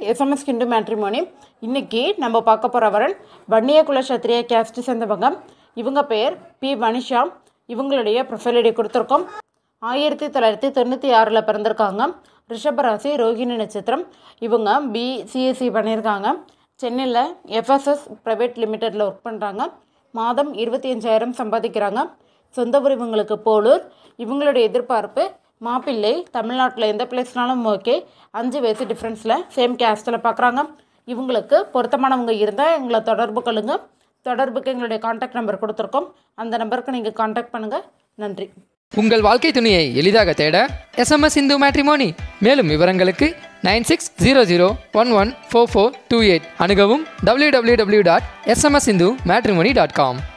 SMS கிண்டு matrimony இன்னைக்கு நம்ம பார்க்க போகிற வரன் வன்னியகுல சத்திரிய கேஸ்ட் சேர்ந்தவங்க இவங்க பேர் பி வனிஷா இவங்களுடைய ப்ரொஃபைல் ஐடி கொடுத்துருக்கோம் ஆயிரத்தி தொள்ளாயிரத்தி தொண்ணூற்றி ஆறில் பிறந்திருக்காங்க ரிஷபராசி ரோகிணி நட்சத்திரம் இவங்க பி சிஎஸ்சி பண்ணியிருக்காங்க சென்னையில் எஃப்எஸ்எஸ் ப்ரைவேட் லிமிட்டடில் ஒர்க் பண்ணுறாங்க மாதம் இருபத்தி அஞ்சாயிரம் சம்பாதிக்கிறாங்க சொந்த ஊர் இவங்களுக்கு போலூர் இவங்களுடைய எதிர்பார்ப்பு மாப்பிள்ளை தமிழ்நாட்டில் எந்த பிளேஸ்னாலும் ஓகே அஞ்சு வயசு டிஃப்ரென்ஸில் சேம் கேஸ்டில் பார்க்குறாங்க இவங்களுக்கு பொருத்தமானவங்க இருந்தால் எங்களை தொடர்பு கொள்ளுங்க தொடர்புக்கு எங்களுடைய காண்டாக்ட் நம்பர் கொடுத்துருக்கோம் அந்த நம்பருக்கு நீங்கள் காண்டாக்ட் பண்ணுங்கள் நன்றி உங்கள் வாழ்க்கை துணையை எளிதாக தேட எஸ்எம்எஸ் இந்து மேட்ரிமோனி மேலும் விவரங்களுக்கு nine six zero zero one one four four two eight அணுகவும் W W W dot SMS Hindu Matrimony dot com